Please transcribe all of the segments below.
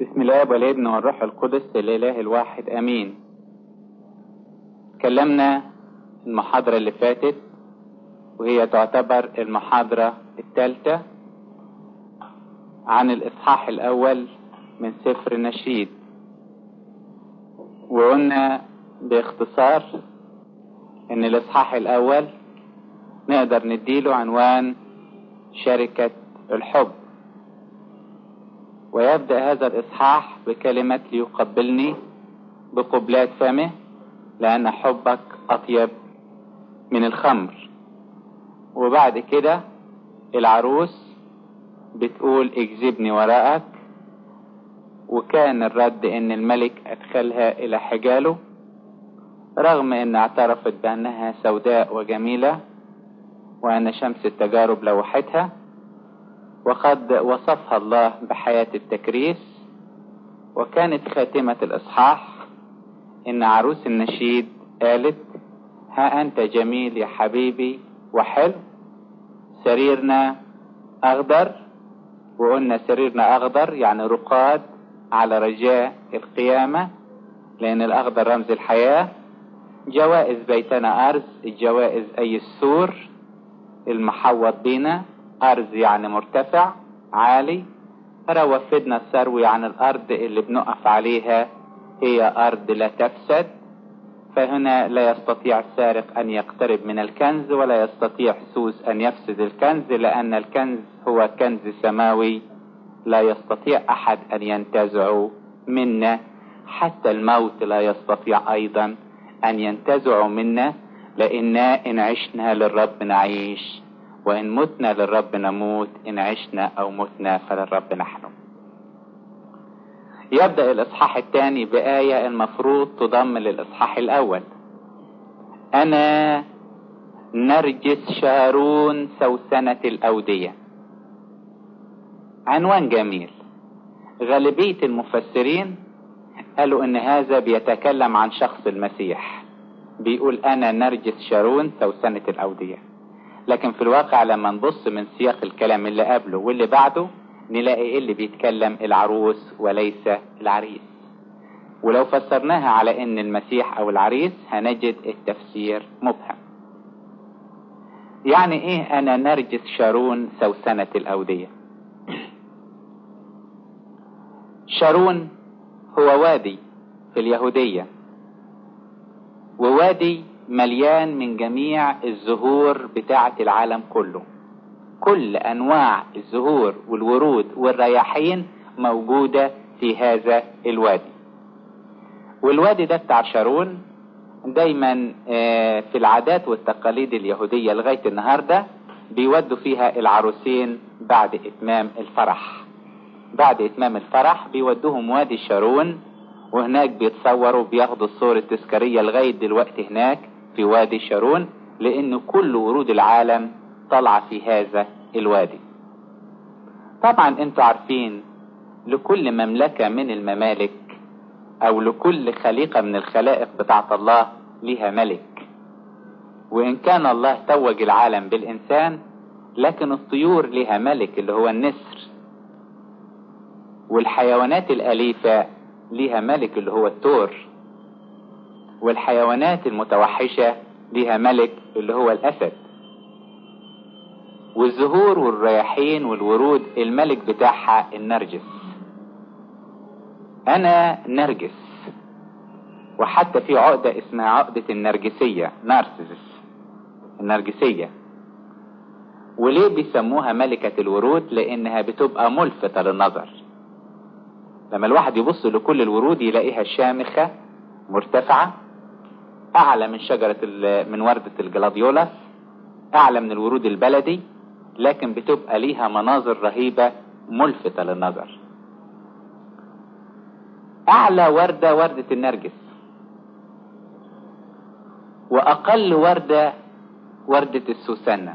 بسم الله والابن والروح القدس الاله الواحد امين تكلمنا المحاضرة اللي فاتت وهي تعتبر المحاضرة الثالثة عن الاصحاح الاول من سفر النشيد وقلنا باختصار ان الاصحاح الاول نقدر نديله عنوان شركة الحب ويبدأ هذا الإصحاح بكلمة ليقبلني بقبلات فمه لأن حبك أطيب من الخمر وبعد كده العروس بتقول اجذبني وراءك وكان الرد ان الملك ادخلها الى حجاله رغم ان اعترفت بانها سوداء وجميلة وان شمس التجارب لوحتها وقد وصفها الله بحياة التكريس وكانت خاتمة الإصحاح إن عروس النشيد قالت ها أنت جميل يا حبيبي وحلو سريرنا أخضر وقلنا سريرنا أخضر يعني رقاد على رجاء القيامة لأن الأخضر رمز الحياة جوائز بيتنا أرز الجوائز أي السور المحوط بينا أرز يعني مرتفع عالي روافدنا الثروي عن الأرض اللي بنقف عليها هي أرض لا تفسد فهنا لا يستطيع السارق أن يقترب من الكنز ولا يستطيع سوس أن يفسد الكنز لأن الكنز هو كنز سماوي لا يستطيع أحد أن ينتزعه منا حتى الموت لا يستطيع أيضا أن ينتزعه منا لأننا إن عشنا للرب نعيش وإن متنا للرب نموت إن عشنا أو متنا فللرب نحن يبدأ الإصحاح الثاني بآية المفروض تضم للإصحاح الأول أنا نرجس شارون سوسنة الأودية عنوان جميل غالبية المفسرين قالوا إن هذا بيتكلم عن شخص المسيح بيقول أنا نرجس شارون سوسنة الأودية لكن في الواقع لما نبص من سياق الكلام اللي قبله واللي بعده نلاقي ايه اللي بيتكلم العروس وليس العريس ولو فسرناها على ان المسيح او العريس هنجد التفسير مبهم يعني ايه انا نرجس شارون سوسنة الاودية شارون هو وادي في اليهودية ووادي مليان من جميع الزهور بتاعة العالم كله كل انواع الزهور والورود والرياحين موجودة في هذا الوادي والوادي ده بتاع شارون دايما في العادات والتقاليد اليهودية لغاية النهاردة بيودوا فيها العروسين بعد اتمام الفرح بعد اتمام الفرح بيودوهم وادي شارون وهناك بيتصوروا بياخدوا الصور التذكارية لغاية دلوقتي هناك في وادي شارون لأن كل ورود العالم طالعة في هذا الوادي طبعا انتوا عارفين لكل مملكة من الممالك او لكل خليقة من الخلائق بتاعت الله ليها ملك وان كان الله توج العالم بالانسان لكن الطيور لها ملك اللي هو النسر والحيوانات الاليفة ليها ملك اللي هو التور والحيوانات المتوحشة ليها ملك اللي هو الأسد والزهور والرياحين والورود الملك بتاعها النرجس أنا نرجس وحتى في عقدة اسمها عقدة النرجسية نارسيس النرجسية وليه بيسموها ملكة الورود لأنها بتبقى ملفتة للنظر لما الواحد يبص لكل الورود يلاقيها شامخة مرتفعة اعلى من شجرة من وردة الجلاديولاس اعلى من الورود البلدي لكن بتبقى ليها مناظر رهيبة ملفتة للنظر اعلى وردة وردة النرجس واقل وردة وردة السوسنة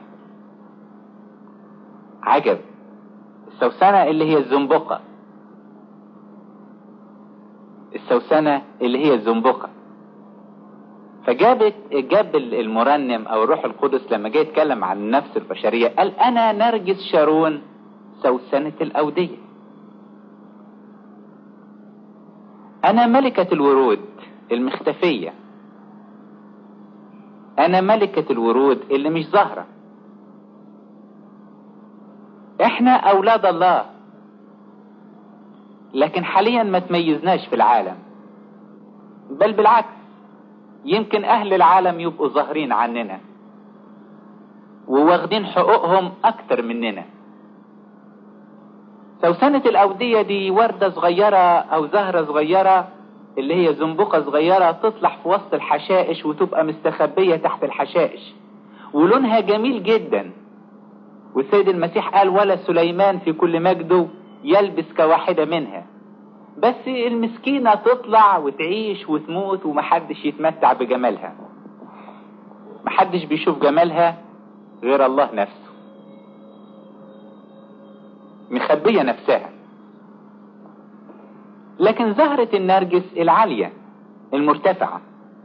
عجب السوسنة اللي هي الزنبقة السوسنة اللي هي الزنبقة فجابت جاب المرنم او الروح القدس لما جه يتكلم عن النفس البشريه قال انا نرجس شارون سوسنه الاوديه انا ملكة الورود المختفية انا ملكة الورود اللي مش ظاهرة احنا اولاد الله لكن حاليا ما تميزناش في العالم بل بالعكس يمكن اهل العالم يبقوا ظاهرين عننا وواخدين حقوقهم اكتر مننا سوسنة الاودية دي وردة صغيرة او زهرة صغيرة اللي هي زنبقة صغيرة تطلع في وسط الحشائش وتبقى مستخبية تحت الحشائش ولونها جميل جدا والسيد المسيح قال ولا سليمان في كل مجده يلبس كواحدة منها بس المسكينة تطلع وتعيش وتموت ومحدش يتمتع بجمالها محدش بيشوف جمالها غير الله نفسه مخبية نفسها لكن زهرة النرجس العالية المرتفعة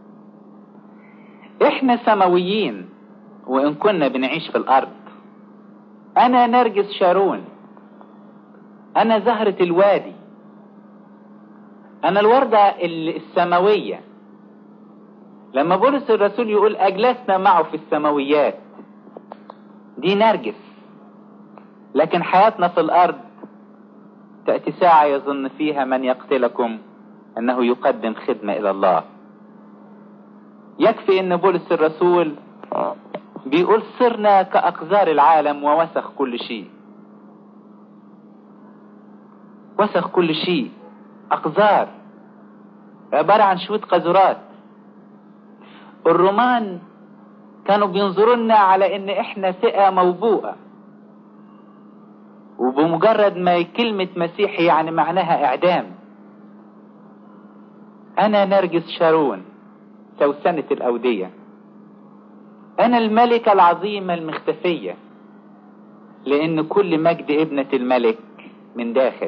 احنا سماويين وان كنا بنعيش في الارض انا نرجس شارون انا زهرة الوادي انا الوردة السماوية لما بولس الرسول يقول اجلسنا معه في السماويات دي نرجس لكن حياتنا في الارض تأتي ساعة يظن فيها من يقتلكم انه يقدم خدمة الى الله يكفي ان بولس الرسول بيقول صرنا كأقذار العالم ووسخ كل شيء وسخ كل شيء أقذار عبارة عن شوية قذرات الرومان كانوا بينظرونا على ان احنا فئة موبوءة وبمجرد ما كلمة مسيحي يعني معناها اعدام انا نرجس شارون سوسنة الاودية انا الملكة العظيمة المختفية لان كل مجد ابنة الملك من داخل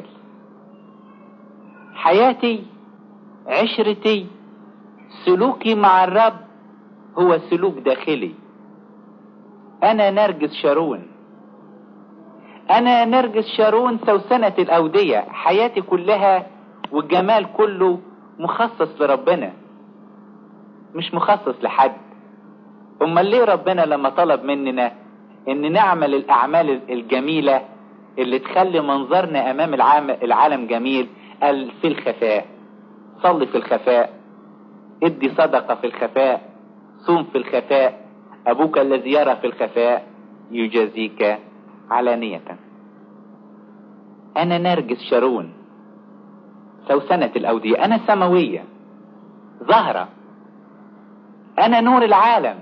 حياتي عشرتي سلوكي مع الرب هو سلوك داخلي انا نرجس شارون انا نرجس شارون سوسنة الاودية حياتي كلها والجمال كله مخصص لربنا مش مخصص لحد امال ليه ربنا لما طلب مننا ان نعمل الاعمال الجميلة اللي تخلي منظرنا امام العالم جميل قال في الخفاء صل في الخفاء ادي صدقة في الخفاء صوم في الخفاء ابوك الذي يرى في الخفاء يجازيك علانية انا نرجس شارون سوسنة الاودية انا سماوية زهرة انا نور العالم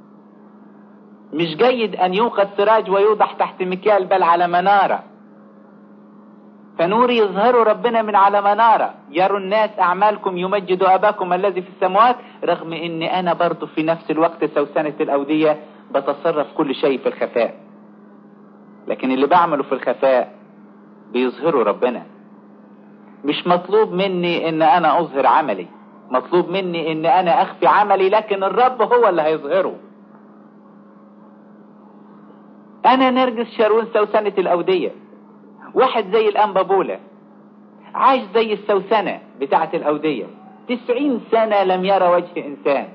مش جيد ان يوقد سراج ويوضح تحت مكيال بل على منارة فنور يظهر ربنا من على منارة يروا الناس أعمالكم يمجد أباكم الذي في السماوات رغم أن أنا برضو في نفس الوقت سوسنة الأودية بتصرف كل شيء في الخفاء لكن اللي بعمله في الخفاء بيظهروا ربنا مش مطلوب مني ان انا اظهر عملي مطلوب مني ان انا اخفي عملي لكن الرب هو اللي هيظهره انا نرجس شارون سوسنة الاودية واحد زي الانبابولة عايش زي السوسنة بتاعة الاودية تسعين سنة لم يرى وجه انسان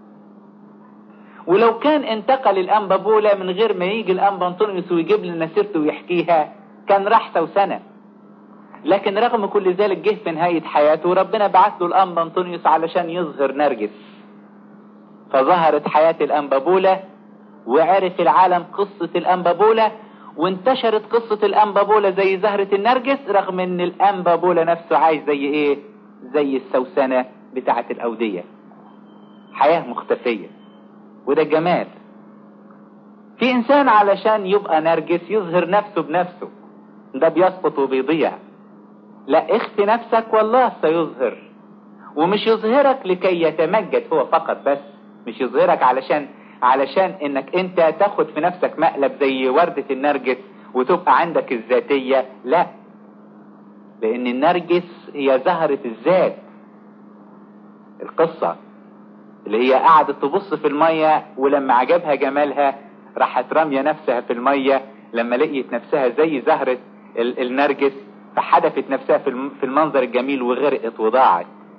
ولو كان انتقل الانبابولة من غير ما يجي الانبا انطونيوس ويجيب لنا سيرته ويحكيها كان راح سوسنة لكن رغم كل ذلك جه في نهاية حياته وربنا بعت له الانبا انطونيوس علشان يظهر نرجس فظهرت حياة الانبابولة وعرف العالم قصة الانبابولة وانتشرت قصة الانبابولة زي زهرة النرجس رغم ان الانبابولة نفسه عايز زي ايه زي السوسنة بتاعة الاودية حياة مختفية وده جمال في انسان علشان يبقى نرجس يظهر نفسه بنفسه ده بيسقط وبيضيع لا اخفي نفسك والله سيظهر ومش يظهرك لكي يتمجد هو فقط بس مش يظهرك علشان علشان انك انت تاخد في نفسك مقلب زي وردة النرجس وتبقى عندك الذاتية لا لان النرجس هي زهرة الذات القصة اللي هي قعدت تبص في المية ولما عجبها جمالها راحت رامية نفسها في المية لما لقيت نفسها زي زهرة النرجس فحدفت نفسها في المنظر الجميل وغرقت وضاعت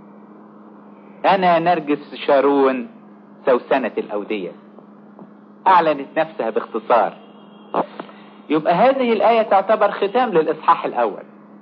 انا نرجس شارون سوسنة الاودية اعلنت نفسها باختصار يبقى هذه الاية تعتبر ختام للاصحاح الاول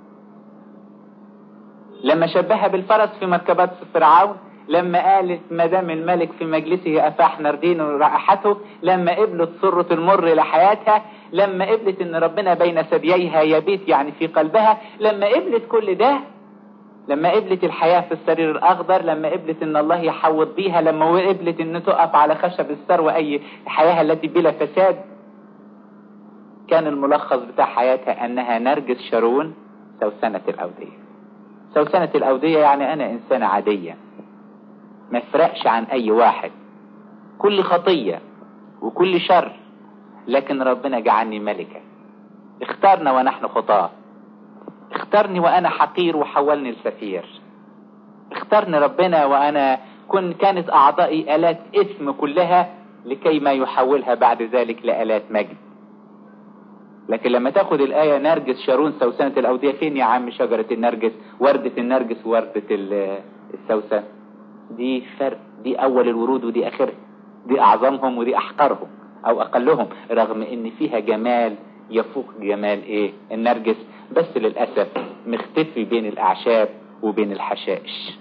لما شبهها بالفرس في مركبات فرعون لما قالت ما دام الملك في مجلسه افاح نردين رائحته لما قبلت سرة المر لحياتها لما قبلت ان ربنا بين ثدييها يبيت يعني في قلبها لما قبلت كل ده لما قبلت الحياة في السرير الأخضر لما قبلت إن الله يحوط بيها لما قبلت إن تقف على خشب الثروة أي حياة التي بلا فساد كان الملخص بتاع حياتها أنها نرجس شارون سوسنة الأودية سوسنة الأودية يعني أنا إنسانة عادية ما فرقش عن أي واحد كل خطية وكل شر لكن ربنا جعلني ملكة اختارنا ونحن خطاه اختارني وانا حقير وحولني لسفير اختارني ربنا وانا كن كانت اعضائي الات اسم كلها لكي ما يحولها بعد ذلك لالات مجد لكن لما تاخد الآية نرجس شارون سوسنة الأودية فين يا عم شجرة النرجس وردة النرجس ووردة السوسن دي فرق دي أول الورود ودي آخرها دي أعظمهم ودي أحقرهم أو أقلهم رغم إن فيها جمال يفوق جمال إيه النرجس بس للأسف مختفي بين الأعشاب وبين الحشائش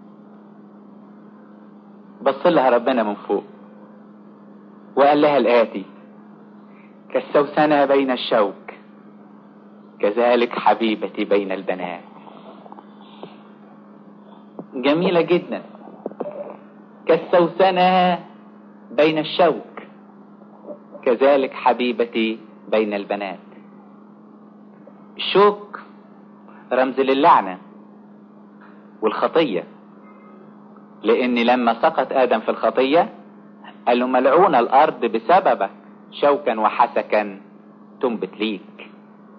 بص لها ربنا من فوق وقال لها الآتي كالسوسنة بين الشوك كذلك حبيبتي بين البنات جميلة جدا كالسوسنة بين الشوك كذلك حبيبتي بين البنات الشوك رمز للعنة والخطية لأن لما سقط آدم في الخطية قال له ملعون الأرض بسببك شوكا وحسكا تنبت ليك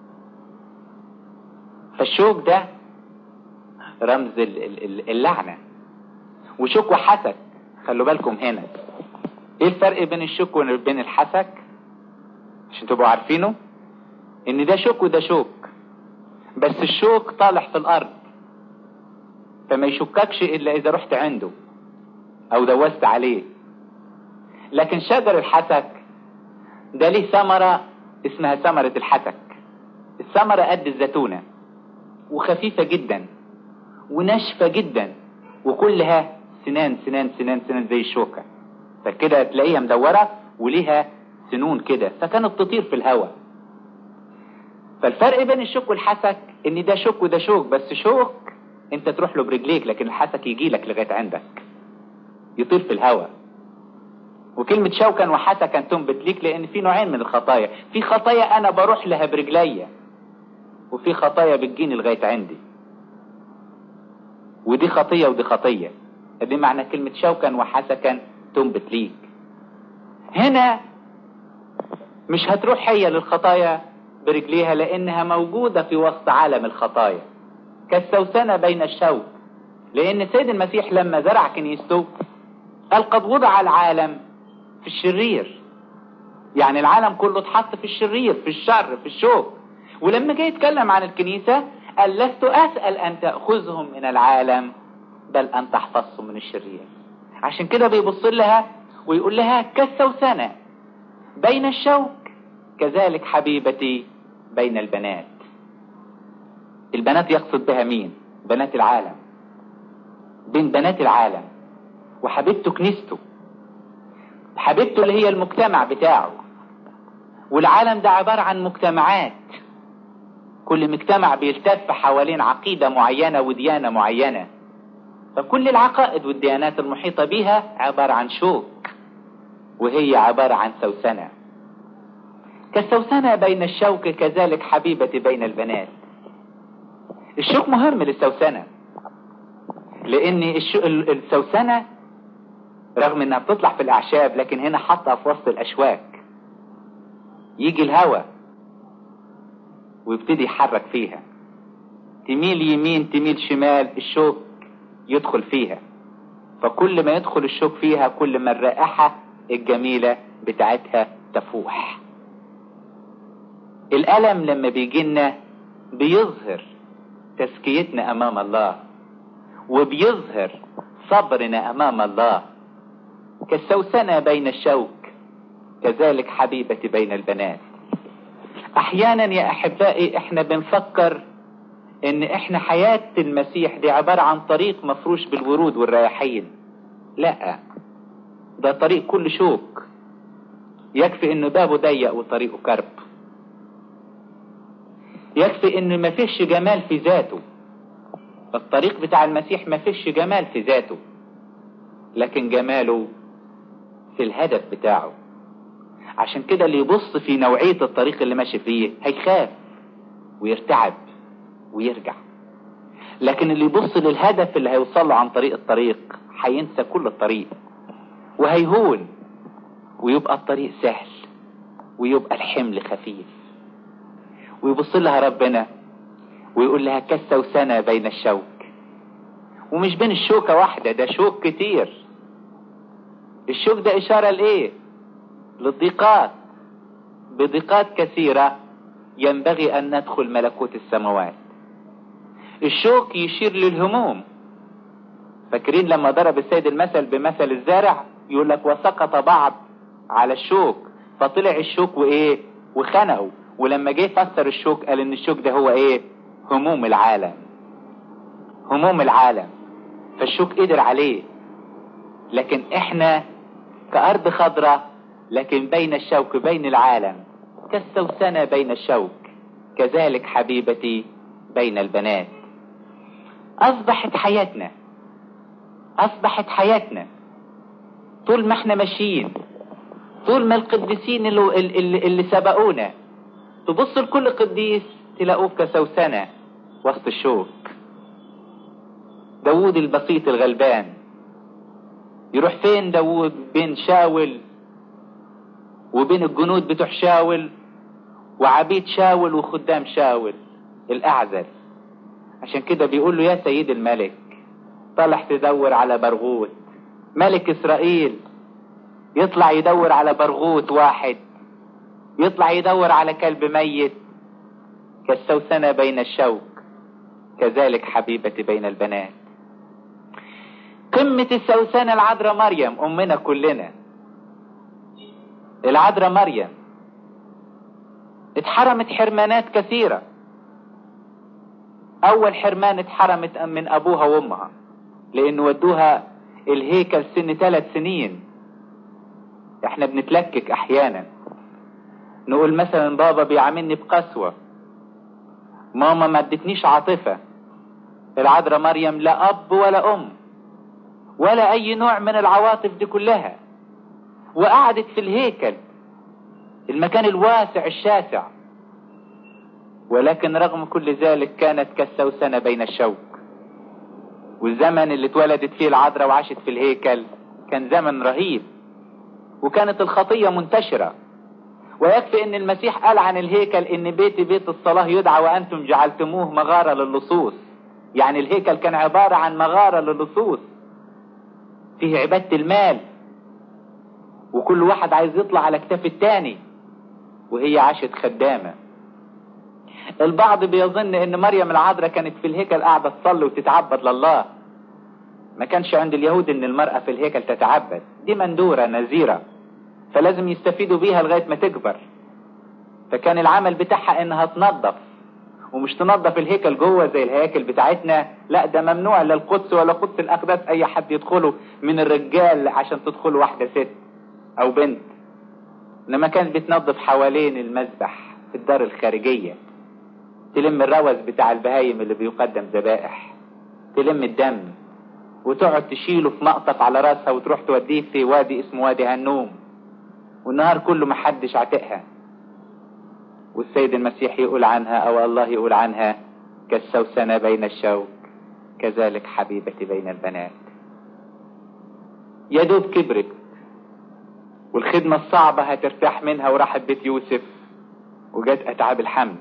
فالشوك ده رمز اللعنة وشوك وحسك خلوا بالكم هنا ايه الفرق بين الشوك وبين الحسك عشان تبقوا عارفينه ان ده شوك وده شوك بس الشوك طالع في الارض فما يشككش الا اذا رحت عنده او دوست عليه لكن شجر الحسك ده ليه ثمرة اسمها ثمرة الحسك الثمرة قد الزيتونة وخفيفة جدا وناشفة جدا وكلها سنان سنان سنان سنان زي الشوكة فكده تلاقيها مدورة وليها سنون كده فكانت تطير في الهواء فالفرق بين الشوك والحسك ان ده شوك وده شوك بس شوك انت تروح له برجليك لكن الحسك يجي لك لغايه عندك يطير في الهواء وكلمة شوكا وحسكا تنبت ليك لان في نوعين من الخطايا في خطايا انا بروح لها برجليا وفي خطايا بتجيني لغاية عندي ودي خطية ودي خطية دي معنى كلمة شوكا وحسكا تنبت ليك هنا مش هتروح هي للخطايا برجليها لانها موجودة في وسط عالم الخطايا كالسوسنة بين الشوك لان سيد المسيح لما زرع كنيسته قال قد وضع العالم في الشرير يعني العالم كله اتحط في الشرير في الشر في الشوك ولما جاي يتكلم عن الكنيسة قال لست أسأل أن تأخذهم من العالم بل أن تحفظهم من الشرير عشان كده بيبص لها ويقول لها كالسوسنة بين الشوك كذلك حبيبتي بين البنات البنات يقصد بها مين بنات العالم بين بنات العالم وحبيبته كنيسته حبيبته اللي هي المجتمع بتاعه والعالم ده عبارة عن مجتمعات كل مجتمع بيلتف حوالين عقيدة معينة وديانة معينة فكل العقائد والديانات المحيطة بها عبارة عن شوك وهي عبارة عن سوسنة كالسوسنة بين الشوك كذلك حبيبتي بين البنات الشوك مهم للسوسنة لان السوسنة رغم انها بتطلع في الاعشاب لكن هنا حاطها في وسط الاشواك يجي الهواء ويبتدي يحرك فيها تميل يمين تميل شمال الشوك يدخل فيها فكل ما يدخل الشوك فيها كل ما الرائحة الجميلة بتاعتها تفوح الألم لما بيجي لنا بيظهر تزكيتنا أمام الله وبيظهر صبرنا امام الله كالسوسنة بين الشوك كذلك حبيبتي بين البنات احيانا يا احبائي احنا بنفكر ان احنا حياة المسيح دي عبارة عن طريق مفروش بالورود والرياحين لا ده طريق كل شوك يكفي انه بابه ضيق وطريقه كرب يكفي ان ما فيش جمال في ذاته الطريق بتاع المسيح ما فيش جمال في ذاته لكن جماله في الهدف بتاعه عشان كده اللي يبص في نوعية الطريق اللي ماشي فيه هيخاف ويرتعب ويرجع لكن اللي يبص للهدف اللي هيوصل له عن طريق الطريق هينسى كل الطريق وهيهون ويبقى الطريق سهل ويبقى الحمل خفيف ويبص لها ربنا ويقول لها كالسوسنة بين الشوك ومش بين الشوكة واحدة ده شوك كتير الشوك ده إشارة لإيه للضيقات بضيقات كثيرة ينبغي أن ندخل ملكوت السماوات الشوك يشير للهموم فاكرين لما ضرب السيد المثل بمثل الزارع يقول لك وسقط بعض على الشوك فطلع الشوك وايه وخنقه ولما جه فسر الشوك قال ان الشوك ده هو ايه هموم العالم هموم العالم فالشوك قدر عليه لكن احنا كأرض خضراء لكن بين الشوك بين العالم كالسوسنة بين الشوك كذلك حبيبتي بين البنات أصبحت حياتنا أصبحت حياتنا طول ما احنا ماشيين طول ما القديسين اللي, اللي, اللي سبقونا تبص لكل قديس تلاقوه كسوسنة وسط الشوك داوود البسيط الغلبان يروح فين داوود بين شاول وبين الجنود بتوع شاول وعبيد شاول وخدام شاول الأعزل عشان كده بيقول له يا سيد الملك طلع تدور على برغوت ملك إسرائيل يطلع يدور على برغوت واحد يطلع يدور على كلب ميت كالسوسنة بين الشوك كذلك حبيبتي بين البنات قمة السوسنة العذراء مريم أمنا كلنا العذراء مريم اتحرمت حرمانات كثيرة أول حرمان اتحرمت من أبوها وأمها لأن ودوها الهيكل سن ثلاث سنين احنا بنتلكك أحيانا نقول مثلا بابا بيعاملني بقسوة ماما ما ادتنيش عاطفة العذراء مريم لا أب ولا أم ولا أي نوع من العواطف دي كلها وقعدت في الهيكل المكان الواسع الشاسع ولكن رغم كل ذلك كانت كالسوسنة بين الشوك والزمن اللي اتولدت فيه العذراء وعاشت في الهيكل كان زمن رهيب وكانت الخطية منتشرة ويكفي ان المسيح قال عن الهيكل ان بيتي بيت الصلاة يدعى وانتم جعلتموه مغارة للصوص يعني الهيكل كان عبارة عن مغارة للصوص فيه عبادة المال وكل واحد عايز يطلع على كتاف التاني وهي عاشت خدامة البعض بيظن ان مريم العذراء كانت في الهيكل قاعدة تصلي وتتعبد لله ما كانش عند اليهود ان المرأة في الهيكل تتعبد دي مندورة نذيرة فلازم يستفيدوا بيها لغاية ما تكبر فكان العمل بتاعها انها تنظف ومش تنظف الهيكل جوه زي الهياكل بتاعتنا لا ده ممنوع لا القدس ولا قدس الاقداس اي حد يدخله من الرجال عشان تدخل واحدة ست او بنت انما كانت بتنظف حوالين المذبح في الدار الخارجية تلم الروز بتاع البهايم اللي بيقدم ذبائح تلم الدم وتقعد تشيله في مقطف على راسها وتروح توديه في وادي اسمه وادي هنوم والنهار كله محدش عاتقها والسيد المسيح يقول عنها او الله يقول عنها كالسوسنة بين الشوك كذلك حبيبتي بين البنات يا دوب كبرت والخدمة الصعبة هترتاح منها وراحت بيت يوسف وجت أتعاب الحمل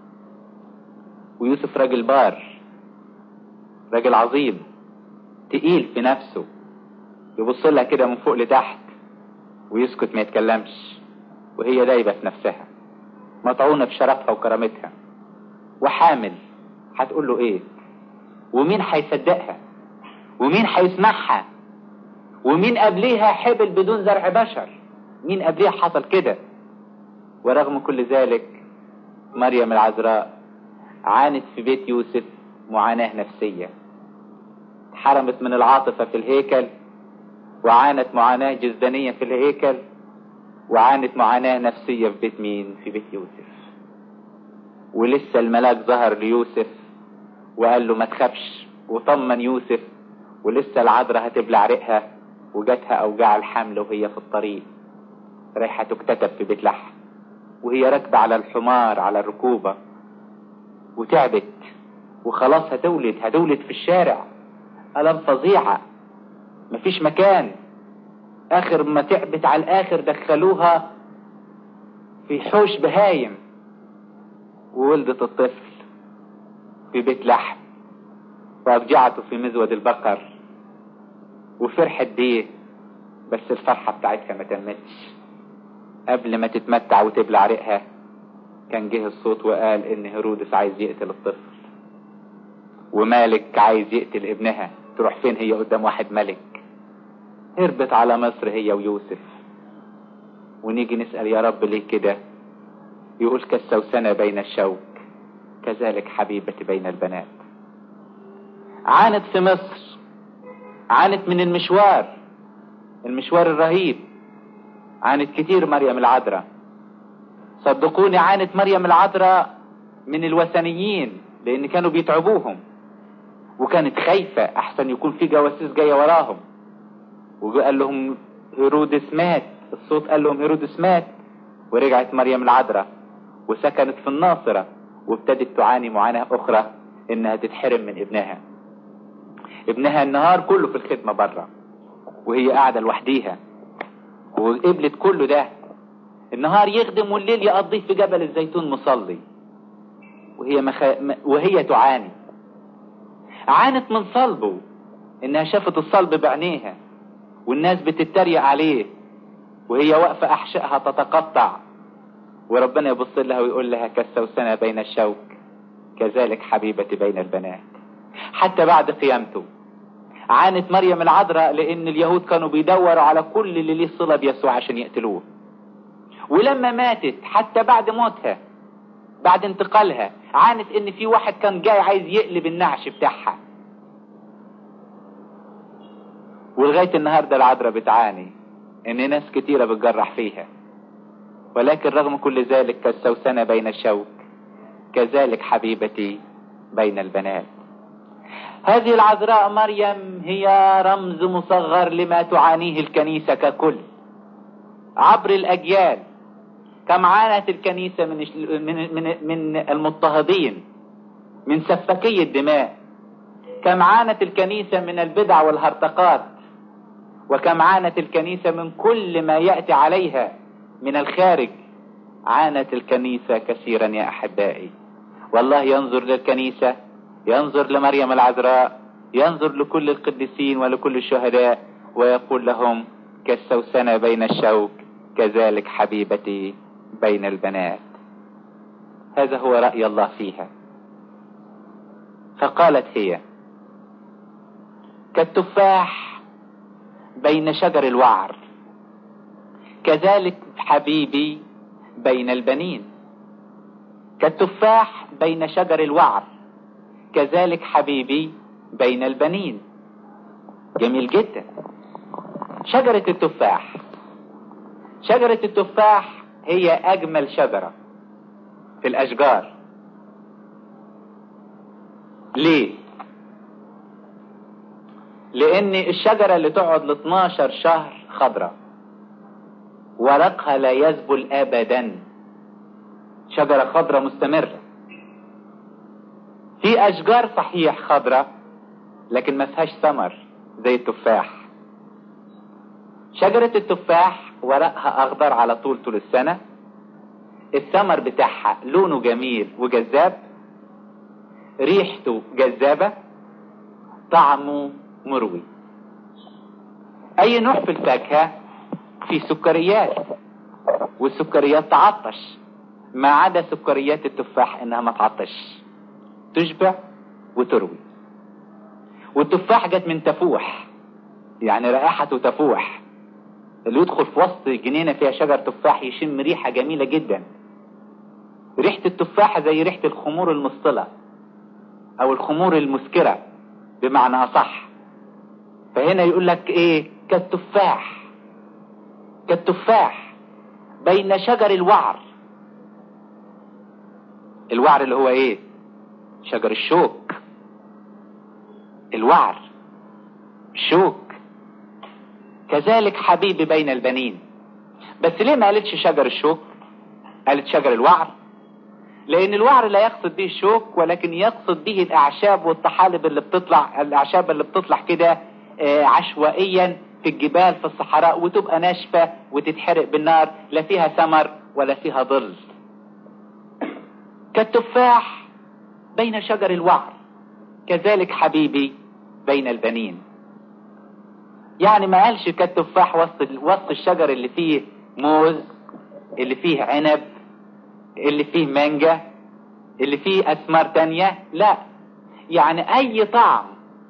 ويوسف راجل بار راجل عظيم تقيل في نفسه يبص لها كده من فوق لتحت ويسكت ما يتكلمش وهي دايبة في نفسها مطعونة بشرفها وكرامتها وحامل هتقول له ايه ومين هيصدقها ومين هيسمعها ومين قبليها حبل بدون زرع بشر مين قبليها حصل كده ورغم كل ذلك مريم العذراء عانت في بيت يوسف معاناة نفسية حرمت من العاطفة في الهيكل وعانت معاناة جسدانية في الهيكل وعانت معاناة نفسية في بيت مين في بيت يوسف ولسه الملاك ظهر ليوسف وقال له ما تخافش وطمن يوسف ولسه العذراء هتبلع ريقها وجاتها اوجاع الحمل وهي في الطريق رايحة تكتتب في بيت لحم وهي راكبة على الحمار على الركوبة وتعبت وخلاص هتولد هتولد في الشارع ألم فظيعة مفيش مكان آخر ما تعبت على الآخر دخلوها في حوش بهايم وولدت الطفل في بيت لحم وأرجعته في مزود البقر وفرحت بيه بس الفرحة بتاعتها ما تمتش قبل ما تتمتع وتبلع ريقها كان جه الصوت وقال ان هيرودس عايز يقتل الطفل ومالك عايز يقتل ابنها تروح فين هي قدام واحد ملك هربت على مصر هي ويوسف ونيجي نسأل يا رب ليه كده يقول كالسوسنة بين الشوك كذلك حبيبتي بين البنات عانت في مصر عانت من المشوار المشوار الرهيب عانت كتير مريم العذراء صدقوني عانت مريم العذراء من الوثنيين لان كانوا بيتعبوهم وكانت خايفة احسن يكون في جواسيس جاية وراهم وقال لهم هيرودس مات الصوت قال لهم هيرودس مات ورجعت مريم العذراء وسكنت في الناصرة وابتدت تعاني معاناة اخرى انها تتحرم من ابنها ابنها النهار كله في الخدمة بره وهي قاعدة لوحديها وقبلت كله ده النهار يخدم والليل يقضيه في جبل الزيتون مصلي وهي مخ... وهي تعاني عانت من صلبه انها شافت الصلب بعينيها والناس بتتريق عليه وهي واقفة احشائها تتقطع وربنا يبص لها ويقول لها كالسوسنة بين الشوك كذلك حبيبتي بين البنات حتى بعد قيامته عانت مريم العذراء لان اليهود كانوا بيدوروا على كل اللي ليه صله بيسوع عشان يقتلوه ولما ماتت حتى بعد موتها بعد انتقالها عانت ان في واحد كان جاي عايز يقلب النعش بتاعها ولغايه النهارده العذراء بتعاني ان ناس كتيره بتجرح فيها ولكن رغم كل ذلك كالسوسنه بين الشوك كذلك حبيبتي بين البنات هذه العذراء مريم هي رمز مصغر لما تعانيه الكنيسة ككل عبر الأجيال كم عانت الكنيسة من من من, من المضطهدين من سفكي الدماء كم عانت الكنيسة من البدع والهرطقات وكم عانت الكنيسة من كل ما يأتي عليها من الخارج عانت الكنيسة كثيرا يا أحبائي والله ينظر للكنيسة ينظر لمريم العذراء ينظر لكل القديسين ولكل الشهداء ويقول لهم كالسوسنة بين الشوك كذلك حبيبتي بين البنات هذا هو رأي الله فيها فقالت هي كالتفاح بين شجر الوعر كذلك حبيبي بين البنين كالتفاح بين شجر الوعر كذلك حبيبي بين البنين جميل جدا شجرة التفاح شجرة التفاح هي أجمل شجرة في الأشجار ليه؟ لأن الشجرة اللي تقعد ل 12 شهر خضرة ورقها لا يذبل أبدا شجرة خضرة مستمرة في اشجار صحيح خضرة لكن ما فيهاش ثمر زي التفاح شجرة التفاح ورقها اخضر على طول طول السنة الثمر بتاعها لونه جميل وجذاب ريحته جذابة طعمه مروي اي نوع في الفاكهة في سكريات والسكريات تعطش ما عدا سكريات التفاح انها ما تعطش تشبع وتروي والتفاح جت من تفوح يعني رائحته تفوح اللي يدخل في وسط جنينة فيها شجر تفاح يشم ريحة جميلة جدا ريحة التفاحة زي ريحة الخمور المسطلة او الخمور المسكرة بمعنى اصح فهنا يقول لك ايه كالتفاح كالتفاح بين شجر الوعر الوعر اللي هو ايه شجر الشوك الوعر الشوك كذلك حبيبي بين البنين بس ليه ما قالتش شجر الشوك قالت شجر الوعر لان الوعر لا يقصد به الشوك ولكن يقصد به الاعشاب والطحالب اللي بتطلع الاعشاب اللي بتطلع كده آه، عشوائيا في الجبال في الصحراء وتبقى ناشفة وتتحرق بالنار لا فيها ثمر ولا فيها ظل كالتفاح بين شجر الوعر كذلك حبيبي بين البنين يعني ما قالش كالتفاح وسط وسط الشجر اللي فيه موز اللي فيه عنب اللي فيه مانجا اللي فيه اثمار تانية لا يعني اي طعم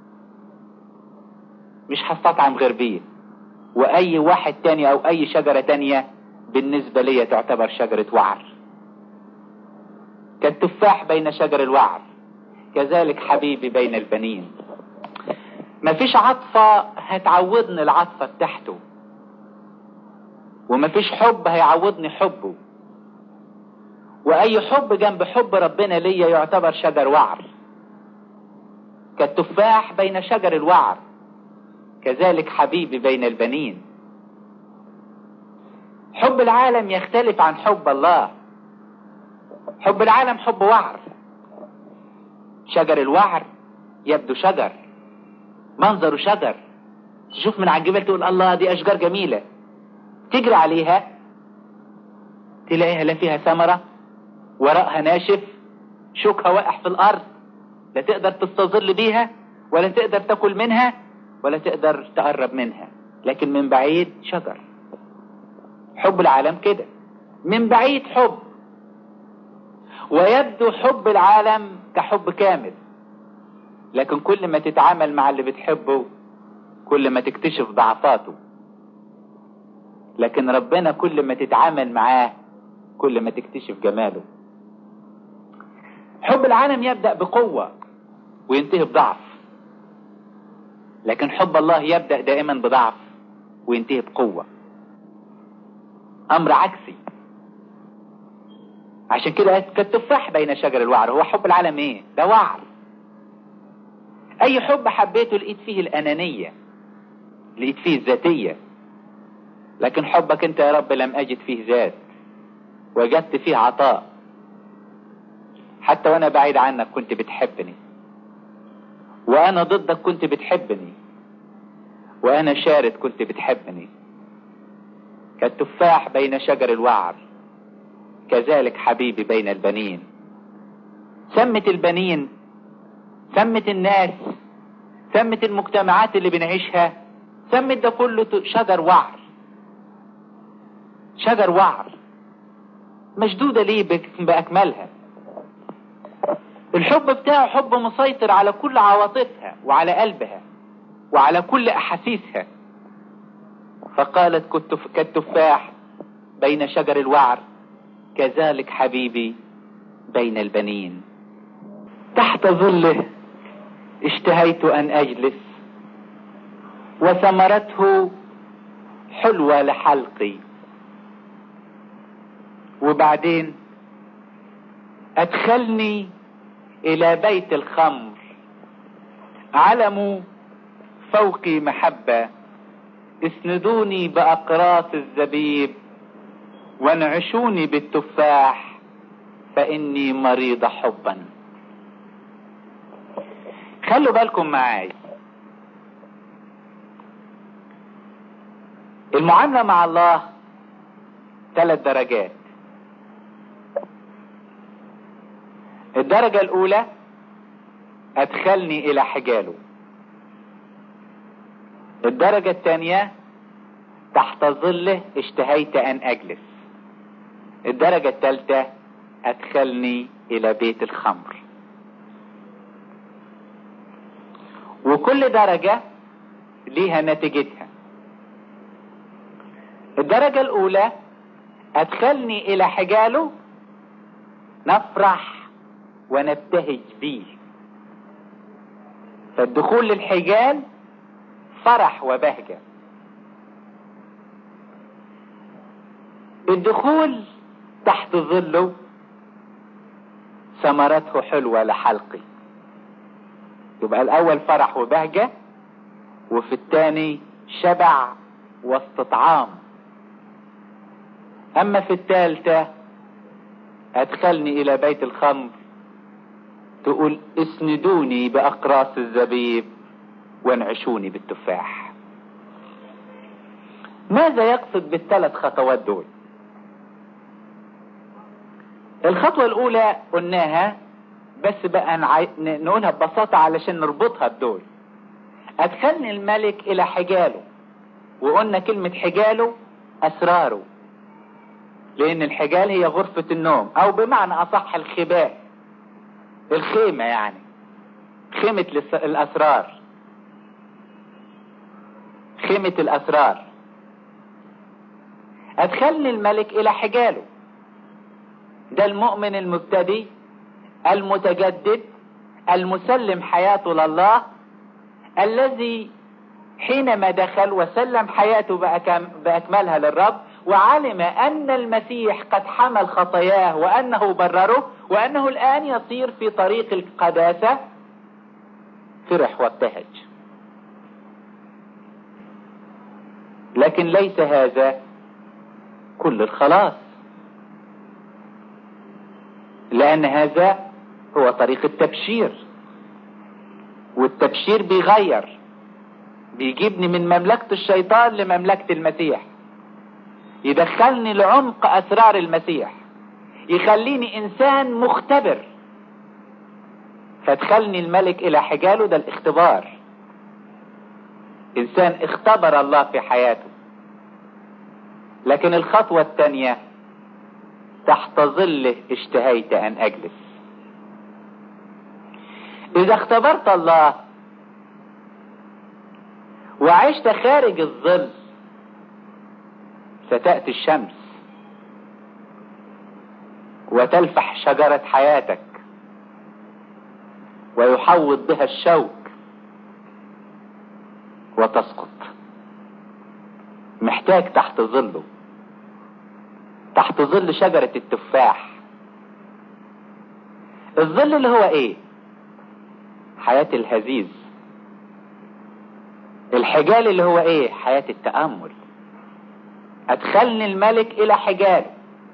مش هستطعم غير بيه واي واحد تاني او اي شجرة تانية بالنسبة لي تعتبر شجرة وعر كالتفاح بين شجر الوعر كذلك حبيبي بين البنين مفيش عطفة هتعودني العطفة بتاعته ومفيش حب هيعودني حبه واي حب جنب حب ربنا ليا يعتبر شجر وعر كالتفاح بين شجر الوعر كذلك حبيبي بين البنين حب العالم يختلف عن حب الله حب العالم حب وعر شجر الوعر يبدو شجر منظره شجر تشوف من على الجبال تقول الله دي اشجار جميله تجري عليها تلاقيها لا فيها ثمره ورقها ناشف شوكها واقع في الارض لا تقدر تستظل بيها ولا تقدر تاكل منها ولا تقدر تقرب منها لكن من بعيد شجر حب العالم كده من بعيد حب ويبدو حب العالم كحب كامل لكن كل ما تتعامل مع اللي بتحبه كل ما تكتشف ضعفاته لكن ربنا كل ما تتعامل معاه كل ما تكتشف جماله حب العالم يبدأ بقوة وينتهي بضعف لكن حب الله يبدأ دائما بضعف وينتهي بقوة أمر عكسي عشان كده كالتفاح بين شجر الوعر هو حب العالم ايه ده وعر اي حب حبيته لقيت فيه الانانية لقيت فيه الذاتية لكن حبك انت يا رب لم اجد فيه ذات وجدت فيه عطاء حتى وانا بعيد عنك كنت بتحبني وانا ضدك كنت بتحبني وانا شارد كنت بتحبني كالتفاح بين شجر الوعر كذلك حبيبي بين البنين سمت البنين سمت الناس سمت المجتمعات اللي بنعيشها سمت ده كله شجر وعر شجر وعر مشدودة ليه بأكملها الحب بتاعه حب مسيطر على كل عواطفها وعلى قلبها وعلى كل أحاسيسها فقالت كالتفاح بين شجر الوعر كذلك حبيبي بين البنين تحت ظله اشتهيت أن أجلس وثمرته حلوة لحلقي وبعدين أدخلني إلى بيت الخمر علم فوقي محبة اسندوني بأقراص الزبيب وانعشوني بالتفاح فإني مريض حبا خلوا بالكم معاي المعاملة مع الله ثلاث درجات الدرجة الأولى أدخلني إلى حجاله الدرجة الثانية تحت ظله اشتهيت أن أجلس الدرجة الثالثة أدخلني إلى بيت الخمر وكل درجة ليها نتيجتها الدرجة الأولى أدخلني إلى حجاله نفرح ونبتهج بيه فالدخول للحجال فرح وبهجة الدخول تحت ظله ثمرته حلوة لحلقي يبقى الأول فرح وبهجة وفي الثاني شبع واستطعام أما في الثالثة أدخلني إلى بيت الخمر تقول اسندوني بأقراص الزبيب وانعشوني بالتفاح ماذا يقصد بالثلاث خطوات دول الخطوة الأولى قلناها بس بقى نعي... نقولها ببساطة علشان نربطها بدول أدخلني الملك إلى حجاله وقلنا كلمة حجاله أسراره لأن الحجال هي غرفة النوم أو بمعنى أصح الخباء الخيمة يعني خيمة الأسرار خيمة الأسرار أدخلني الملك إلى حجاله ده المؤمن المبتدي المتجدد المسلم حياته لله الذي حينما دخل وسلم حياته بأكملها للرب وعلم أن المسيح قد حمل خطاياه وأنه برره وأنه الآن يصير في طريق القداسة فرح وابتهج لكن ليس هذا كل الخلاص لأن هذا هو طريق التبشير والتبشير بيغير بيجيبني من مملكة الشيطان لمملكة المسيح يدخلني لعمق أسرار المسيح يخليني إنسان مختبر فادخلني الملك إلى حجاله ده الاختبار إنسان اختبر الله في حياته لكن الخطوة الثانية تحت ظله اشتهيت أن أجلس إذا اختبرت الله وعشت خارج الظل ستأتي الشمس وتلفح شجرة حياتك ويحوط بها الشوك وتسقط محتاج تحت ظله تحت ظل شجرة التفاح الظل اللي هو ايه حياة الهزيز الحجال اللي هو ايه حياة التأمل ادخلني الملك الى حجال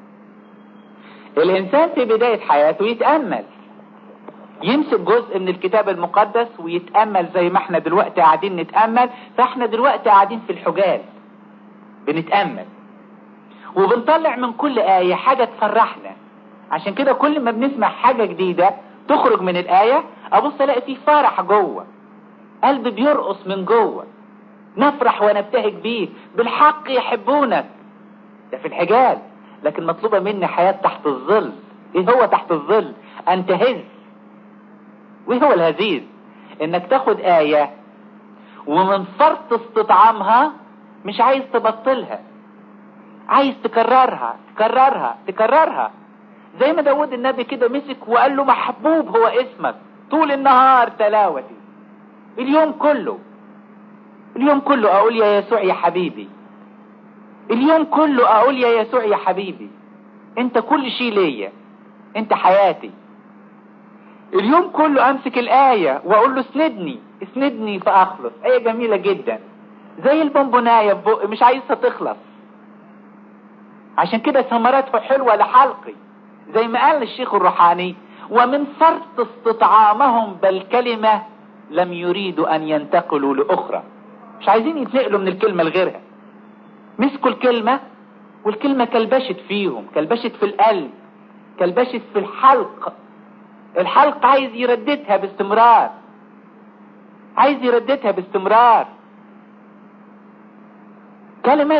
الانسان في بداية حياته يتأمل يمسك جزء من الكتاب المقدس ويتأمل زي ما احنا دلوقتي قاعدين نتأمل فاحنا دلوقتي قاعدين في الحجال بنتأمل وبنطلع من كل آية حاجة تفرحنا عشان كده كل ما بنسمع حاجة جديدة تخرج من الآية أبص ألاقي فيه فرح جوه قلبي بيرقص من جوه نفرح ونبتهج بيه بالحق يحبونك ده في الحجال لكن مطلوبة مني حياة تحت الظل ايه هو تحت الظل ان تهز وايه هو الهزيز انك تاخد آية ومن فرط استطعامها مش عايز تبطلها عايز تكررها تكررها تكررها زي ما داود النبي كده مسك وقال له محبوب هو اسمك طول النهار تلاوتي اليوم كله اليوم كله اقول يا يسوع يا حبيبي اليوم كله اقول يا يسوع يا حبيبي انت كل شيء ليا انت حياتي اليوم كله امسك الايه واقول له اسندني اسندني فاخلص ايه جميله جدا زي البونبونايه في بقي مش عايزها تخلص عشان كده ثمرته حلوه لحلقي زي ما قال الشيخ الروحاني ومن فرط استطعامهم بالكلمه لم يريدوا ان ينتقلوا لاخرى مش عايزين يتنقلوا من الكلمه لغيرها مسكوا الكلمه والكلمه كلبشت فيهم كلبشت في القلب كلبشت في الحلق الحلق عايز يرددها باستمرار عايز يرددها باستمرار كلمات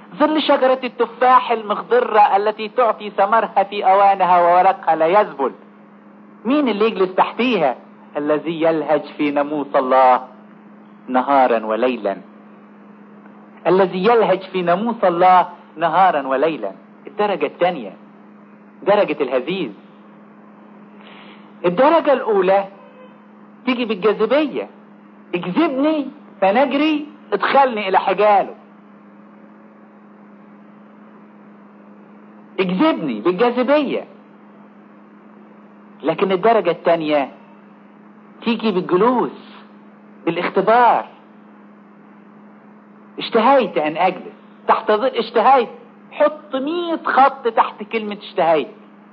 ظل شجرة التفاح المخضرة التي تعطي ثمرها في أوانها وورقها لا يذبل مين اللي يجلس تحتيها الذي يلهج في ناموس الله نهارا وليلا الذي يلهج في ناموس الله نهارا وليلا الدرجة الثانية درجة الهزيز الدرجة الأولى تيجي بالجاذبية اجذبني فنجري ادخلني إلى حجاله اجذبني بالجاذبية لكن الدرجة الثانية تيجي بالجلوس بالاختبار اشتهيت ان اجلس تحت ظل اشتهيت حط مية خط تحت كلمة اشتهيت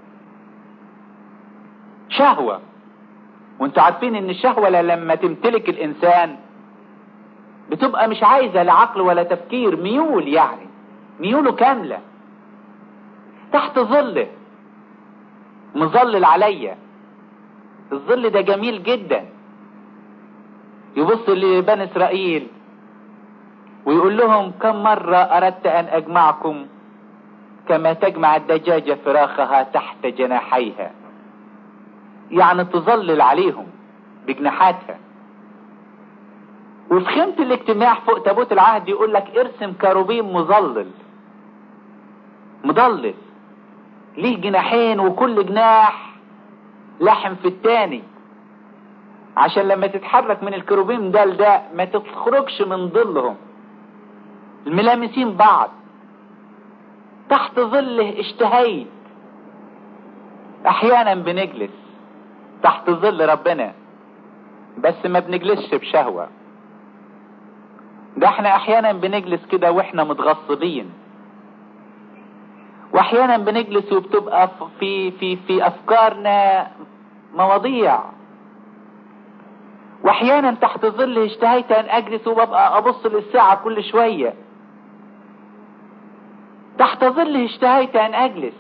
شهوة وانتوا عارفين ان الشهوة لما تمتلك الانسان بتبقى مش عايزة لا عقل ولا تفكير ميول يعني ميوله كاملة تحت ظله مظلل عليا الظل ده جميل جدا يبص لبني اسرائيل ويقول لهم كم مرة اردت ان اجمعكم كما تجمع الدجاجة فراخها تحت جناحيها يعني تظلل عليهم بجناحاتها وفي خيمة الاجتماع فوق تابوت العهد يقول لك ارسم كروبيم مظلل مضلل ليه جناحين وكل جناح لحم في التاني عشان لما تتحرك من الكروبيم ده لده ما تخرجش من ظلهم الملامسين بعض تحت ظله اشتهيت احيانا بنجلس تحت ظل ربنا بس ما بنجلسش بشهوة ده احنا احيانا بنجلس كده واحنا متغصبين واحيانا بنجلس وبتبقى في في في افكارنا مواضيع واحيانا تحت ظل اشتهيت ان اجلس وببقى ابص للساعة كل شوية تحت ظل اشتهيت ان اجلس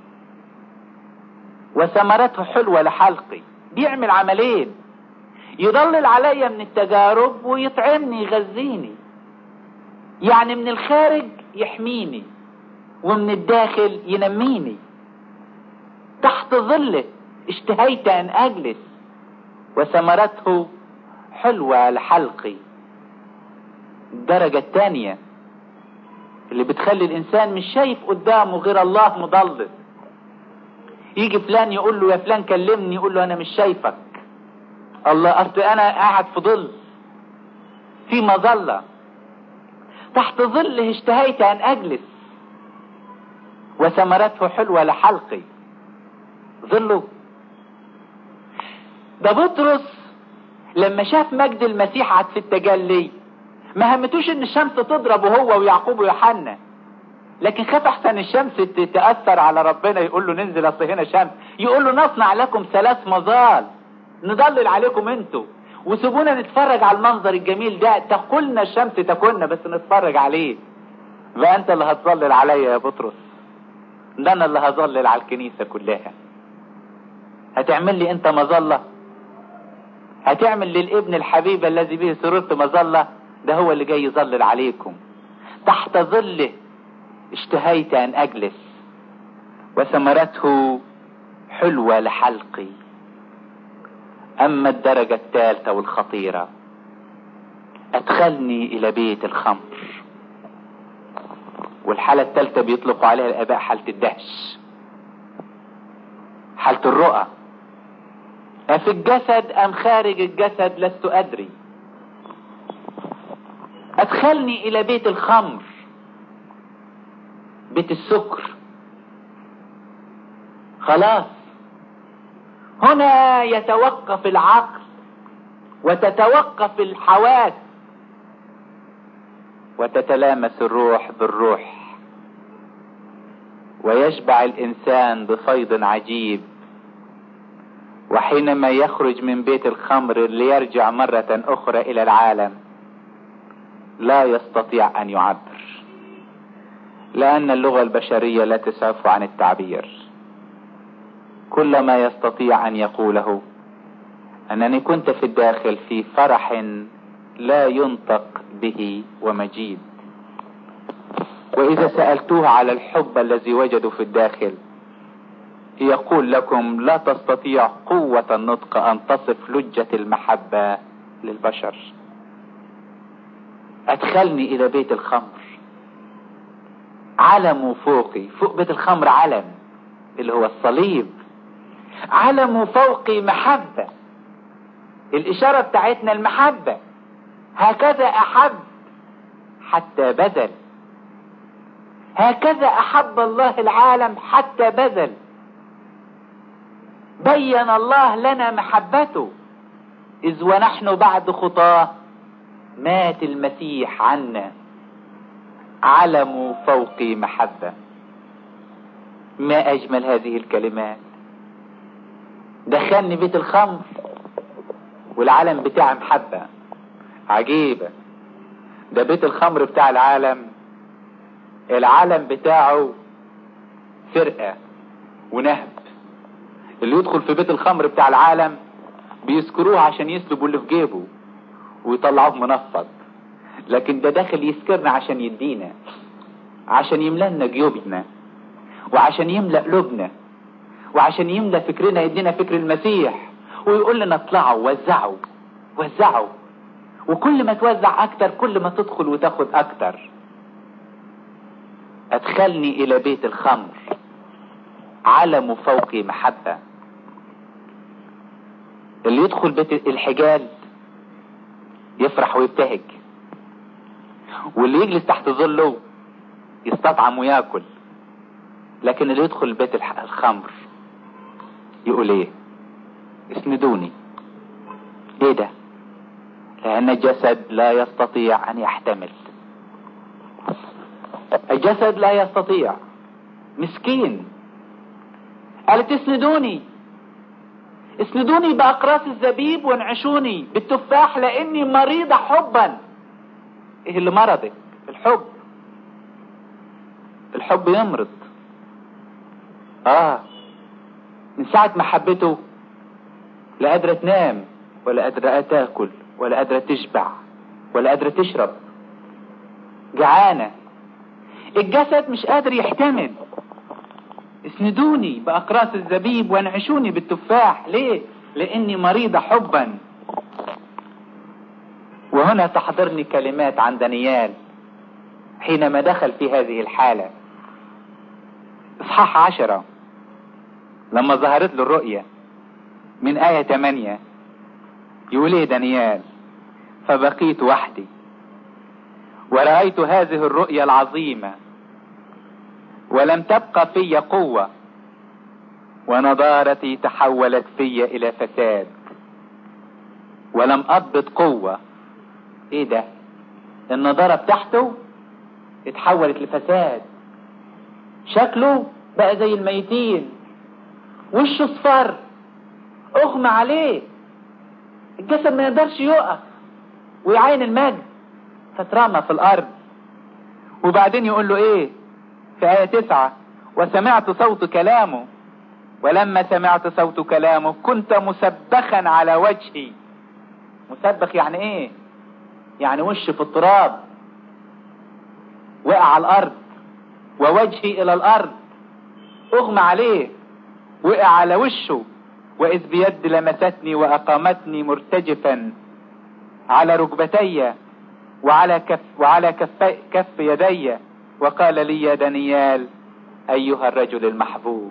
وثمرته حلوة لحلقي بيعمل عملين يضلل عليا من التجارب ويطعمني يغذيني يعني من الخارج يحميني ومن الداخل ينميني تحت ظله اشتهيت ان اجلس وثمرته حلوة لحلقي الدرجة الثانية اللي بتخلي الانسان مش شايف قدامه غير الله مضلل يجي فلان يقول له يا فلان كلمني يقول له انا مش شايفك الله اصل انا قاعد في ظل في مظلة تحت ظله اشتهيت ان اجلس وثمرته حلوة لحلقي ظله ده بطرس لما شاف مجد المسيح عاد في التجلي ما همتوش ان الشمس تضرب هو ويعقوب ويوحنا لكن خاف احسن الشمس تتاثر على ربنا يقول له ننزل اصل هنا شمس يقول له نصنع لكم ثلاث مظال نضلل عليكم انتوا وسيبونا نتفرج على المنظر الجميل ده تقولنا الشمس تكلنا بس نتفرج عليه بقى انت اللي هتظلل عليا يا بطرس ده انا اللي هظلل على الكنيسة كلها هتعمل لي انت مظلة هتعمل للابن الحبيب الذي به سررت مظلة ده هو اللي جاي يظلل عليكم تحت ظله اشتهيت ان اجلس وثمرته حلوة لحلقي اما الدرجة الثالثة والخطيرة ادخلني الى بيت الخمر والحالة الثالثة بيطلقوا عليها الاباء حالة الدهش حالة الرؤى أفي الجسد أم خارج الجسد لست أدري أدخلني إلى بيت الخمر بيت السكر خلاص هنا يتوقف العقل وتتوقف الحواس وتتلامس الروح بالروح ويشبع الانسان بفيض عجيب وحينما يخرج من بيت الخمر ليرجع مرة اخرى الى العالم لا يستطيع ان يعبر لان اللغة البشرية لا تسعف عن التعبير كل ما يستطيع ان يقوله انني كنت في الداخل في فرح لا ينطق به ومجيد واذا سألتوه على الحب الذي وجدوا في الداخل يقول لكم لا تستطيع قوة النطق ان تصف لجة المحبة للبشر ادخلني الى بيت الخمر علم فوقي فوق بيت الخمر علم اللي هو الصليب علم فوقي محبة الاشارة بتاعتنا المحبة هكذا احب حتى بذل هكذا احب الله العالم حتى بذل بين الله لنا محبته اذ ونحن بعد خطاه مات المسيح عنا علم فوقي محبة ما اجمل هذه الكلمات دخلني بيت الخمر والعالم بتاع محبة عجيبة ده بيت الخمر بتاع العالم العالم بتاعه فرقة ونهب اللي يدخل في بيت الخمر بتاع العالم بيسكروه عشان يسلبوا اللي في جيبه ويطلعوه منفض لكن ده داخل يسكرنا عشان يدينا عشان يملنا جيوبنا وعشان يملأ قلوبنا وعشان يملأ فكرنا يدينا فكر المسيح ويقول لنا اطلعوا وزعوا وزعوا وكل ما توزع اكتر كل ما تدخل وتاخد اكتر ادخلني الى بيت الخمر علم فوقي محبة اللي يدخل بيت الحجال يفرح ويبتهج واللي يجلس تحت ظله يستطعم وياكل لكن اللي يدخل بيت الخمر يقول ايه اسندوني ايه ده لان الجسد لا يستطيع ان يحتمل الجسد لا يستطيع مسكين قالت اسندوني اسندوني باقراص الزبيب وانعشوني بالتفاح لاني مريضة حبا ايه اللي مرضك الحب الحب يمرض اه من ساعة ما حبته لا قادرة تنام ولا قادرة تاكل ولا قادرة تشبع ولا قادرة تشرب جعانة الجسد مش قادر يحتمل اسندوني بأقراص الزبيب وانعشوني بالتفاح ليه لاني مريضة حبا وهنا تحضرني كلمات عن دانيال حينما دخل في هذه الحالة اصحاح عشرة لما ظهرت له الرؤية من آية 8 يقول ايه دانيال فبقيت وحدي ورأيت هذه الرؤيا العظيمة ولم تبقى في قوة ونضارتي تحولت في إلى فساد ولم أضبط قوة ايه ده النضارة بتاعته اتحولت لفساد شكله بقى زي الميتين وشه اصفر اغمى عليه الجسد ما يقدرش يقف ويعين المجد فترمى في الارض وبعدين يقول له ايه في آية تسعة وسمعت صوت كلامه ولما سمعت صوت كلامه كنت مسبخا على وجهي مسبخ يعني ايه يعني وش في التراب وقع على الارض ووجهي الى الارض اغمى عليه وقع على وشه واذ بيد لمستني واقامتني مرتجفا على ركبتي وعلى كف وعلى كف كف يدي وقال لي يا دانيال ايها الرجل المحبوب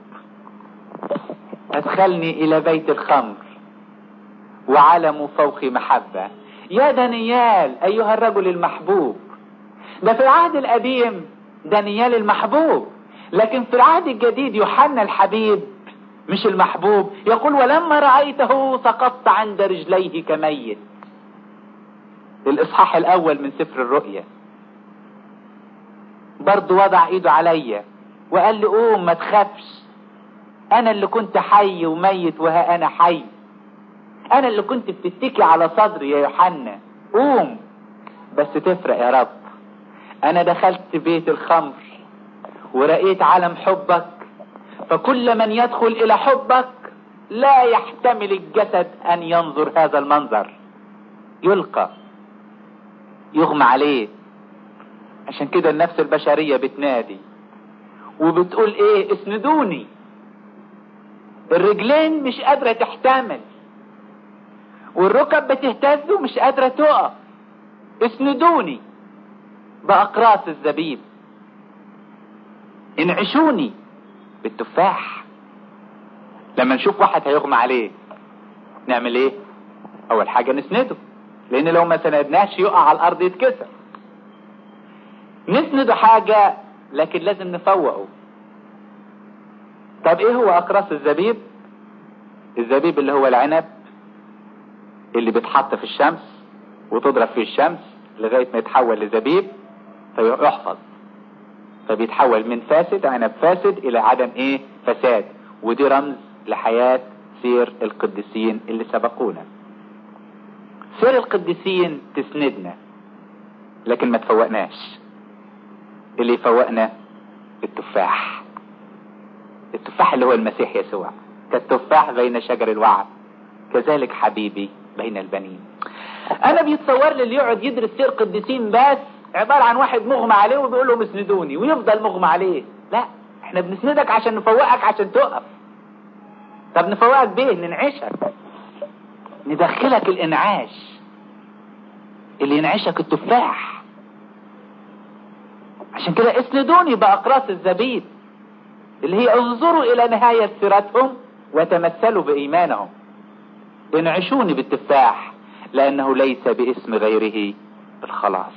ادخلني الى بيت الخمر وعلم فوق محبة يا دانيال ايها الرجل المحبوب ده في العهد القديم دانيال المحبوب لكن في العهد الجديد يوحنا الحبيب مش المحبوب يقول ولما رأيته سقطت عند رجليه كميت الاصحاح الاول من سفر الرؤيا برضه وضع ايده عليا وقال لي قوم ما تخافش انا اللي كنت حي وميت وها انا حي انا اللي كنت بتتكي على صدري يا يوحنا قوم بس تفرق يا رب انا دخلت بيت الخمر ورأيت عالم حبك فكل من يدخل الى حبك لا يحتمل الجسد ان ينظر هذا المنظر يلقى يغمى عليه عشان كده النفس البشرية بتنادي وبتقول ايه اسندوني الرجلين مش قادرة تحتمل والركب بتهتز ومش قادرة تقف اسندوني بأقراص الزبيب انعشوني بالتفاح لما نشوف واحد هيغمى عليه نعمل ايه اول حاجة نسنده لان لو ما سندناش يقع على الارض يتكسر نسنده حاجة لكن لازم نفوقه طب ايه هو اقراص الزبيب الزبيب اللي هو العنب اللي بيتحط في الشمس وتضرب فيه الشمس لغاية ما يتحول لزبيب فيحفظ فبيتحول من فاسد عنب فاسد الى عدم ايه فساد ودي رمز لحياة سير القديسين اللي سبقونا سير القديسين تسندنا لكن ما تفوقناش اللي يفوقنا التفاح التفاح اللي هو المسيح يسوع كالتفاح بين شجر الوعد كذلك حبيبي بين البنين انا بيتصور لي اللي يقعد يدرس سير قديسين بس عبارة عن واحد مغمى عليه وبيقول لهم اسندوني ويفضل مغمى عليه لا احنا بنسندك عشان نفوقك عشان تقف طب نفوقك بيه ننعشك ندخلك الانعاش اللي ينعشك التفاح عشان كده اسندوني باقراص الزبيب اللي هي انظروا الى نهاية سيرتهم وتمثلوا بايمانهم انعشوني بالتفاح لانه ليس باسم غيره الخلاص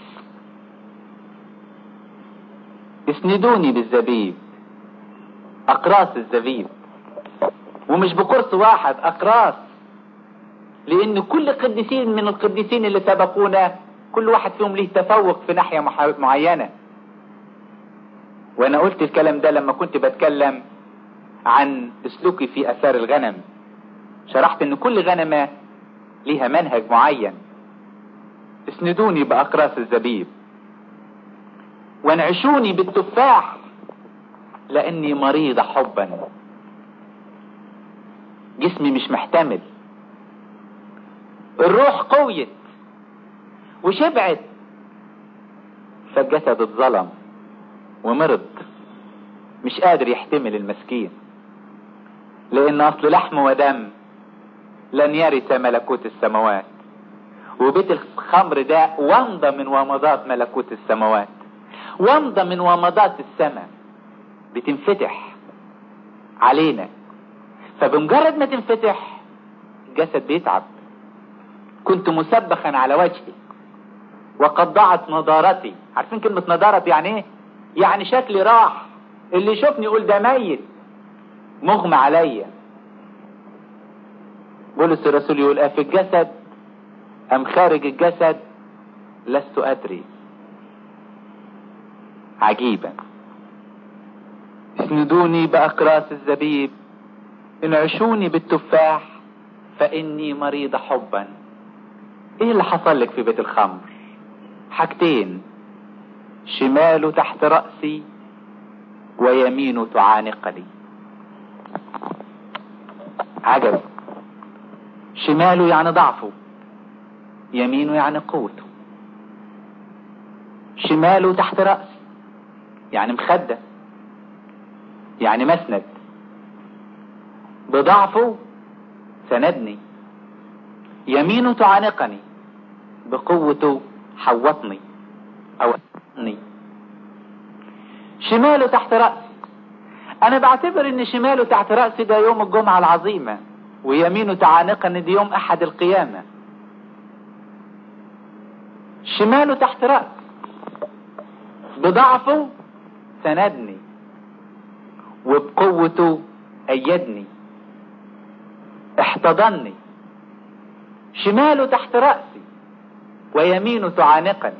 اسندوني بالزبيب اقراص الزبيب ومش بقرص واحد اقراص لان كل قديسين من القديسين اللي سبقونا كل واحد فيهم له تفوق في ناحية معينة وانا قلت الكلام ده لما كنت بتكلم عن اسلوكي في اثار الغنم شرحت ان كل غنمة ليها منهج معين اسندوني باقراص الزبيب وانعشوني بالتفاح لاني مريضة حبا جسمي مش محتمل الروح قويت وشبعت فالجسد اتظلم ومرض مش قادر يحتمل المسكين لان اصل لحم ودم لن يرث ملكوت السماوات وبيت الخمر ده ومضة من ومضات ملكوت السماوات ومضة من ومضات السماء بتنفتح علينا فبمجرد ما تنفتح الجسد بيتعب كنت مسبخا على وجهي وقد ضاعت نضارتي عارفين كلمة نضارتي يعني ايه يعني شكلي راح اللي يشوفني يقول ده ميت مغمى عليا بولس الرسول يقول افي الجسد ام خارج الجسد لست ادري عجيبا اسندوني باقراص الزبيب انعشوني بالتفاح فاني مريض حبا ايه اللي حصل لك في بيت الخمر حاجتين شمال تحت رأسي ويمين تعانقني عجب شماله يعني ضعفه يمينه يعني قوته شماله تحت رأسي يعني مخدة يعني مسند بضعفه سندني يمينه تعانقني بقوته حوطني او أني. شماله تحت رأسي انا بعتبر ان شماله تحت رأسي ده يوم الجمعة العظيمة ويمينه تعانقني دي يوم احد القيامة شماله تحت رأسي بضعفه سندني وبقوته أيدني احتضني شماله تحت رأسي ويمينه تعانقني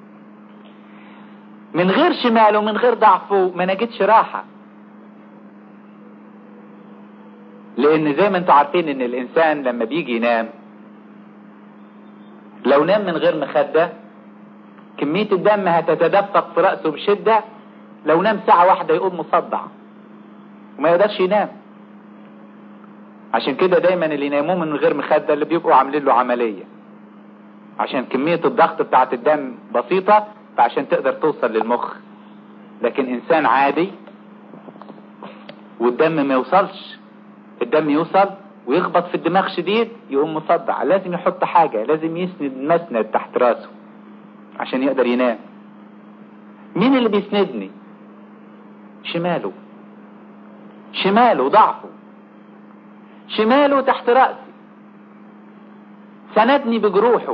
من غير شماله من غير ضعفه ما نجدش راحة لان زي ما انتوا عارفين ان الانسان لما بيجي ينام لو نام من غير مخدة كمية الدم هتتدفق في رأسه بشدة لو نام ساعة واحدة يقوم مصدع وما يقدرش ينام عشان كده دايما اللي يناموه من غير مخدة اللي بيبقوا عاملين له عملية عشان كمية الضغط بتاعت الدم بسيطة فعشان تقدر توصل للمخ لكن انسان عادي والدم ما يوصلش الدم يوصل ويخبط في الدماغ شديد يقوم مصدع لازم يحط حاجة لازم يسند مسند تحت راسه عشان يقدر ينام مين اللي بيسندني شماله شماله ضعفه شماله تحت رأسي سندني بجروحه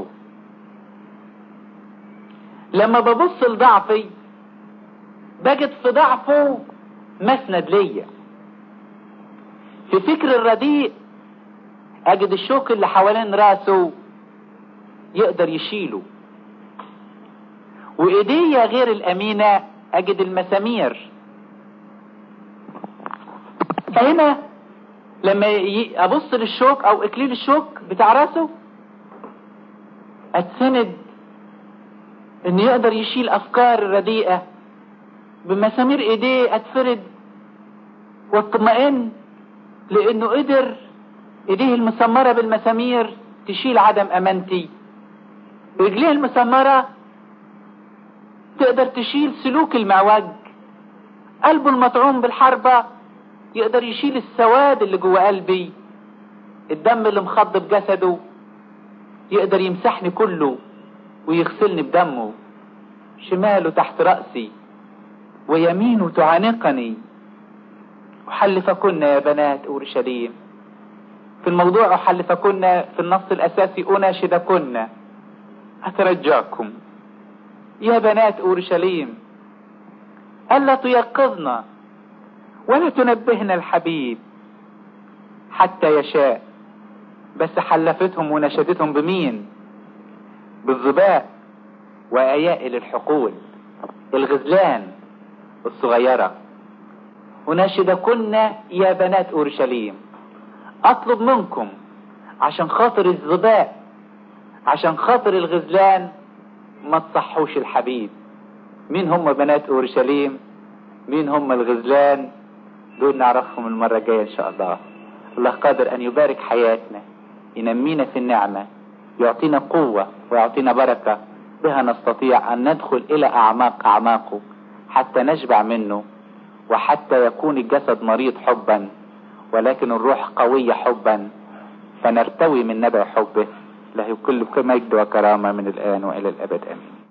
لما ببص لضعفي بجد في ضعفه مسند ليا في فكر الرديء اجد الشوك اللي حوالين راسه يقدر يشيله وايديا غير الامينة اجد المسامير فهنا لما ابص للشوك او اكليل الشوك بتاع راسه اتسند ان يقدر يشيل افكار الرديئة بمسامير ايديه اتفرد واطمئن لانه قدر ايديه المسمرة بالمسامير تشيل عدم امانتي رجليه المسمرة تقدر تشيل سلوك المعوج قلبه المطعوم بالحربة يقدر يشيل السواد اللي جوه قلبي الدم اللي مخض بجسده يقدر يمسحني كله ويغسلني بدمه شماله تحت رأسي ويمينه تعانقني أحلفكن يا بنات أورشليم في الموضوع أحلفكن في النص الأساسي أناشدكن أترجاكم يا بنات أورشليم ألا تيقظنا ولا تنبهنا الحبيب حتى يشاء بس حلفتهم ونشدتهم بمين بالظباء وأيائل الحقول الغزلان الصغيرة أناشدكن يا بنات أورشليم أطلب منكم عشان خاطر الظباء عشان خاطر الغزلان ما تصحوش الحبيب مين هم بنات أورشليم مين هم الغزلان دول نعرفهم المرة الجاية إن شاء الله الله قادر أن يبارك حياتنا ينمينا في النعمة يعطينا قوة ويعطينا بركة بها نستطيع أن ندخل إلى أعماق أعماقه حتى نشبع منه وحتى يكون الجسد مريض حبا ولكن الروح قوية حبا فنرتوي من نبع حبه له كل مجد وكرامة من الآن وإلى الأبد آمين